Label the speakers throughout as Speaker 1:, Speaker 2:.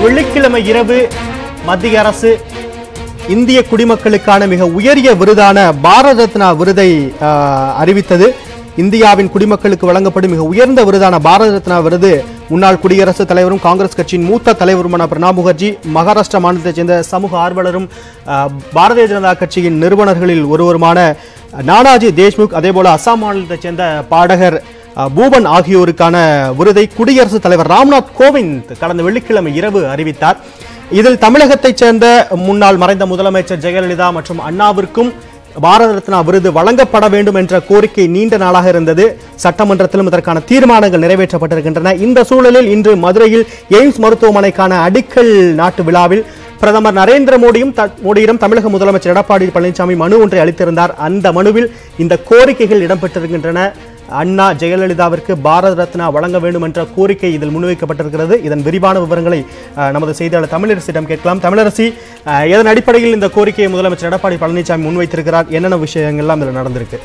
Speaker 1: வெள்ளிக்கிழமை இரவு மத்திய அரசு இந்திய குடிமக்களுக்கான மிக உயரிய விருதான பாரத ரத்னா விருதை ஆஹ், அறிவித்தது இந்தியாவின் குடிமக்களுக்கு வழங்கப்படும் மிக உயர்ந்த விருதான பாரத ரத்னா விருது முன்னாள் குடியரசுத் தலைவரும் காங்கிரஸ் கட்சியின் மூத்த தலைவருமான பிரணாப் முகர்ஜி மகாராஷ்டிரா மாநிலத்தைச் சேர்ந்த சமூக ஆர்வலரும் ஆஹ், பாரதிய ஜனதா கட்சியின் நிறுவனர்களில் ஒருவருமான நானாஜி தேஷ்முக் அதேபோல அசாம் மாநிலத்தைச் சேர்ந்த பாடகர் அஹ், பூபன் ஆகியோருக்கான விருதை குடியரசுத் தலைவர் ராம்நாத் கோவிந்த் கடந்த வெள்ளிக்கிழமை இரவு அறிவித்தார் இதில் தமிழகத்தைச் சேர்ந்த முன்னாள் மறைந்த முதலமைச்சர் ஜெயலலிதா மற்றும் அண்ணாவிற்கும் பாரத ரத்னா விருது வழங்கப்பட வேண்டும் என்ற கோரிக்கை நீண்ட நாளாக இருந்தது சட்டமன்றத்திலும் இதற்கான தீர்மானங்கள் நிறைவேற்றப்பட்டிருக்கின்றன இந்த சூழலில் இன்று மதுரையில் எய்ம்ஸ் மருத்துவமனைக்கான அடிக்கல் நாட்டு விழாவில் பிரதமர் நரேந்திர மோடியும் த- மோடியிடம் தமிழக முதலமைச்சர் எடப்பாடி பழனிசாமி மனு ஒன்றை அளித்திருந்தார் அந்த மனுவில் இந்த கோரிக்கைகள் இடம்பெற்றிருக்கின்றன அண்ணா ஜெயலலிதாவிற்கு பாரத ரத்னா வழங்க வேண்டும் என்ற கோரிக்கை இதில் முன்வைக்கப்பட்டிருக்கிறது இதன் விரிவான விவரங்களை அஹ், நமது செய்தியாளர் தமிழரசியிடம் கேட்கலாம் தமிழரசி அஹ், எதன் அடிப்படையில் இந்த கோரிக்கையை முதலமைச்சர் எடப்பாடி பழனிசாமி முன்வைத்திருக்கிறார் என்னென்ன விஷயங்கள்லாம் இதில் நடந்திருக்கு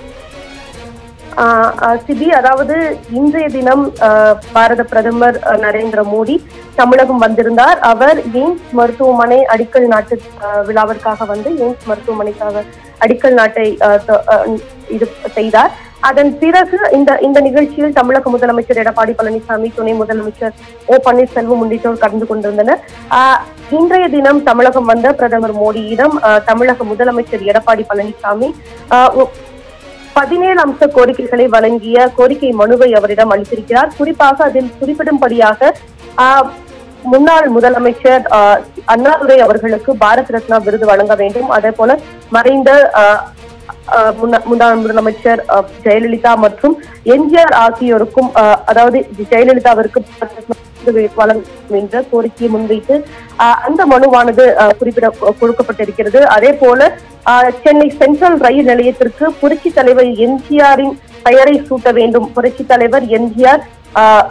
Speaker 2: ஆஹ் ஆஹ் சிபி அதாவது இன்றைய தினம் ஆஹ் பாரத பிரதமர் ஆஹ் நரேந்திர மோடி தமிழகம் வந்திருந்தார் அவர் எய்ம்ஸ் மருத்துவமனை அடிக்கல் நாட்டு ஆஹ் விழாவிற்காக வந்து எய்ம்ஸ் மருத்துவமனைக்காக அடிக்கல் நாட்டை ஆஹ் தொ- ஆஹ் இது செய்தார் அதன் பிறகு இந்த இந்த நிகழ்ச்சியில் தமிழக முதலமைச்சர் எடப்பாடி பழனிசாமி துணை முதலமைச்சர் ஓ பன்னீர்செல்வம் உள்ளிட்டோர் கலந்து கொண்டிருந்தனர் ஆஹ் இன்றைய தினம் தமிழகம் வந்த பிரதமர் மோடியிடம் ஆஹ் தமிழக முதலமைச்சர் எடப்பாடி பழனிசாமி ஆஹ் ஒ- பதினேழு அம்ச கோரிக்கைகளை வழங்கிய கோரிக்கை மனுவை அவரிடம் அளித்திருக்கிறார் குறிப்பாக அதில் குறிப்பிடும்படியாக ஆஹ், முன்னாள் முதலமைச்சர் ஆஹ், அண்ணாதுரை அவர்களுக்கு பாரத் ரத்னா விருது வழங்க வேண்டும் அதே போல மறைந்த ஆஹ், ஆஹ், முன்னா- முன்னாள் முதலமைச்சர் ஆஹ், ஜெயலலிதா மற்றும் எம்ஜிஆர் ஆகியோருக்கும் ஆஹ், அதாவது ஜெயலலிதாவிற்கு பாரத் ரத்னா விருது வழங்கும் என்ற கோரிக்கையை முன்வைத்து ஆஹ், அந்த மனுவானது ஆஹ், குறிப்பிட கொடுக்கப்பட்டிருக்கிறது அதே போல ஆஹ், சென்னை சென்ட்ரல் ரயில் நிலையத்திற்கு புரட்சி தலைவர் எம்ஜிஆரின் பெயரை சூட்ட வேண்டும் புரட்சி தலைவர் எம்ஜிஆர் ஆஹ்,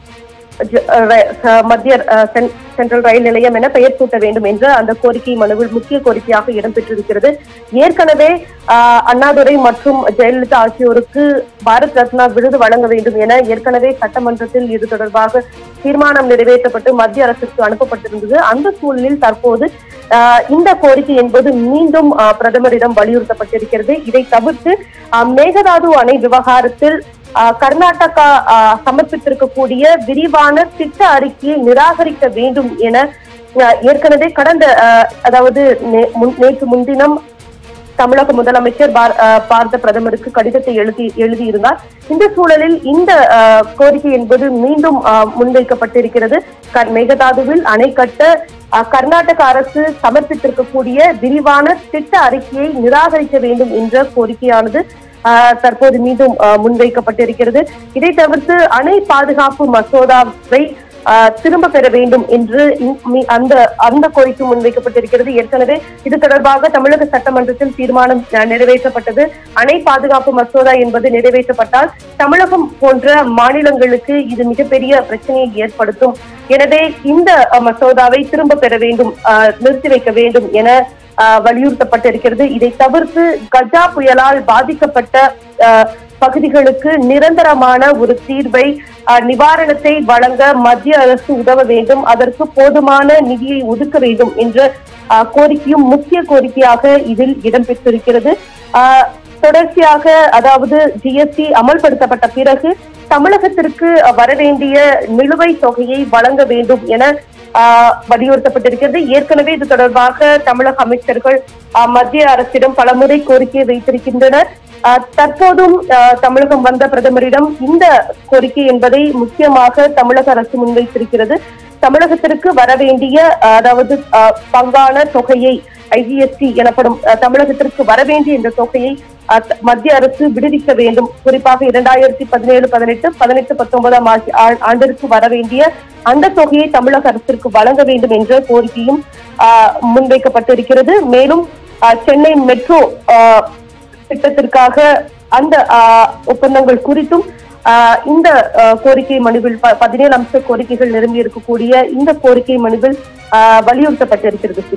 Speaker 2: ஜ- ர- அஹ் மத்திய அஹ், சென்- சென்ட்ரல் ரயில் நிலையம் என பெயர் சூட்ட வேண்டும் என்ற அந்த கோரிக்கை மனுவில் முக்கிய கோரிக்கையாக இடம்பெற்றிருக்கிறது ஏற்கனவே ஆஹ், அண்ணாதுரை மற்றும் ஜெயலலிதா ஆகியோருக்கு பாரத் ரத்னா விருது வழங்க வேண்டும் என ஏற்கனவே சட்டமன்றத்தில் இது தொடர்பாக தீர்மானம் நிறைவேற்றப்பட்டு மத்திய அரசுக்கு அனுப்பப்பட்டிருந்தது அந்த சூழலில் தற்போது ஆஹ், இந்த கோரிக்கை என்பது மீண்டும் ஆஹ், பிரதமரிடம் வலியுறுத்தப்பட்டிருக்கிறது இதை தவிர்த்து ஆஹ், மேகதாது அணை விவகாரத்தில் ஆஹ் கர்நாடகா ஆஹ் சமர்ப்பித்திருக்கக்கூடிய விரிவான திட்ட அறிக்கையை நிராகரிக்க வேண்டும் என ஆஹ் ஏற்கனவே கடந்த ஆஹ் அதாவது நே- முன்- நேற்று முன்தினம் தமிழக முதலமைச்சர் பார- ஆஹ் பாரத பிரதமருக்கு கடிதத்தை எழுதி எழுதியிருந்தார் இந்த சூழலில் இந்த ஆஹ், கோரிக்கை என்பது மீண்டும் ஆஹ், முன்வைக்கப்பட்டிருக்கிறது க- மேகதாதுவில் அணை கட்ட ஆஹ், கர்நாடக அரசு சமர்ப்பித்திருக்கக்கூடிய விரிவான திட்ட அறிக்கையை நிராகரிக்க வேண்டும் என்ற கோரிக்கையானது ஆஹ், தற்போது மீண்டும் ஆஹ், முன்வைக்கப்பட்டிருக்கிறது இதை தவிர்த்து அணை பாதுகாப்பு மசோதாவை ஆஹ், திரும்ப பெற வேண்டும் என்று இந்- மீ- அந்த அந்த கோரிக்கை முன்வைக்கப்பட்டிருக்கிறது ஏற்கனவே இது தொடர்பாக தமிழக சட்டமன்றத்தில் தீர்மானம் அஹ், நிறைவேற்றப்பட்டது அணை பாதுகாப்பு மசோதா என்பது நிறைவேற்றப்பட்டால் தமிழகம் போன்ற மாநிலங்களுக்கு இது மிகப்பெரிய பிரச்சனையை ஏற்படுத்தும் எனவே இந்த அஹ், மசோதாவை திரும்ப பெற வேண்டும் ஆஹ், நிறுத்தி வைக்க வேண்டும் என ஆஹ், வலியுறுத்தப்பட்டிருக்கிறது இதை தவிர்த்து கஜா புயலால் பாதிக்கப்பட்ட ஆஹ், பகுதிகளுக்கு நிரந்தரமான ஒரு தீர்வை ஆஹ், நிவாரணத்தை வழங்க மத்திய அரசு உதவ வேண்டும் அதற்கு போதுமான நிதியை ஒதுக்க வேண்டும் என்ற ஆஹ், கோரிக்கையும் முக்கிய கோரிக்கையாக இதில் இடம்பெற்றிருக்கிறது ஆஹ், தொடர்ச்சியாக அதாவது ஜிஎஸ்டி அமல்படுத்தப்பட்ட பிறகு தமிழகத்திற்கு வரவேண்டிய நிலுவைத் தொகையை வழங்க வேண்டும் என ஆஹ், வலியுறுத்தப்பட்டிருக்கிறது ஏற்கனவே இது தொடர்பாக தமிழக அமைச்சர்கள் ஆஹ், மத்திய அரசிடம் பலமுறை கோரிக்கை வைத்திருக்கின்றனர் ஆஹ், தற்போதும் ஆஹ், தமிழகம் வந்த பிரதமரிடம் இந்த கோரிக்கை என்பதை முக்கியமாக தமிழக அரசு முன்வைத்திருக்கிறது தமிழகத்திற்கு வரவேண்டிய ஆஹ், அதாவது ஆஹ், பங்கான தொகையை ஐஜிஎஸ்டி எனப்படும் ஆஹ், தமிழகத்திற்கு வரவேண்டிய இந்த தொகையை ஆஹ், த- மத்திய அரசு விடுவிக்க வேண்டும் குறிப்பாக இரண்டாயிரத்தி பதினேழு பதினெட்டு பதினெட்டு பத்தொன்பதாம் ஆட்சி- ஆ- ஆண்டிற்கு வரவேண்டிய அந்த தொகையை தமிழக அரசிற்கு வழங்க வேண்டும் என்ற கோரிக்கையும் ஆஹ், முன்வைக்கப்பட்டிருக்கிறது மேலும் ஆஹ், சென்னை மெட்ரோ ஆஹ், திட்டத்திற்காக அந்த ஆஹ், ஒப்பந்தங்கள் குறித்தும் ஆஹ், இந்த ஆஹ், கோரிக்கை மனுவில் ப- பதினேழு அம்ச கோரிக்கைகள் நிரம்பி இருக்கக்கூடிய இந்த கோரிக்கை மனுவில் ஆஹ், வலியுறுத்தப்பட்டிருக்கிறது சிபி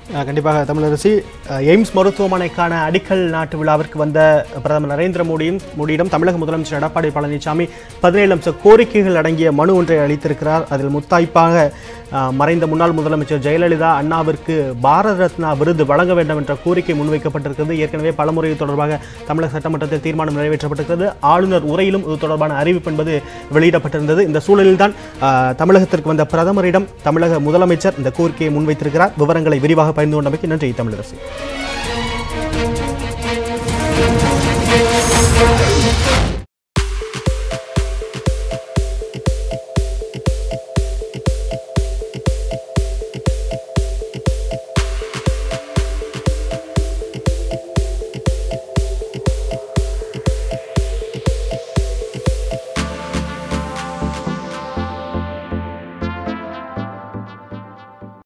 Speaker 1: அஹ் கண்டிப்பாக தமிழரசி அஹ் எய்ம்ஸ் மருத்துவமனைக்கான அடிக்கல் நாட்டு விழாவிற்கு வந்த பிரதமர் நரேந்திர மோடியும் மோடியிடம் தமிழக முதலமைச்சர் எடப்பாடி பழனிசாமி பதினேழு அம்ச கோரிக்கைகள் அடங்கிய மனு ஒன்றை அளித்திருக்கிறார் அதில் முத்தாய்ப்பாக அஹ், மறைந்த முன்னாள் முதலமைச்சர் ஜெயலலிதா அண்ணாவிற்கு பாரத ரத்னா விருது வழங்க வேண்டும் என்ற கோரிக்கை முன்வைக்கப்பட்டிருக்கிறது ஏற்கனவே பலமுறை இது தொடர்பாக தமிழக சட்டமன்றத்தில் தீர்மானம் நிறைவேற்றப்பட்டிருக்கிறது ஆளுநர் உரையிலும் இது தொடர்பான அறிவிப்பு என்பது வெளியிடப்பட்டிருந்தது இந்த சூழலில்தான் அஹ், தமிழகத்திற்கு வந்த பிரதமரிடம் தமிழக முதலமைச்சர் இந்த கோரிக்கையை முன்வைத்திருக்கிறார் விவரங்களை விரிவாக பகிர்ந்து கொண்டமைக்கு நன்றி தமிழரசி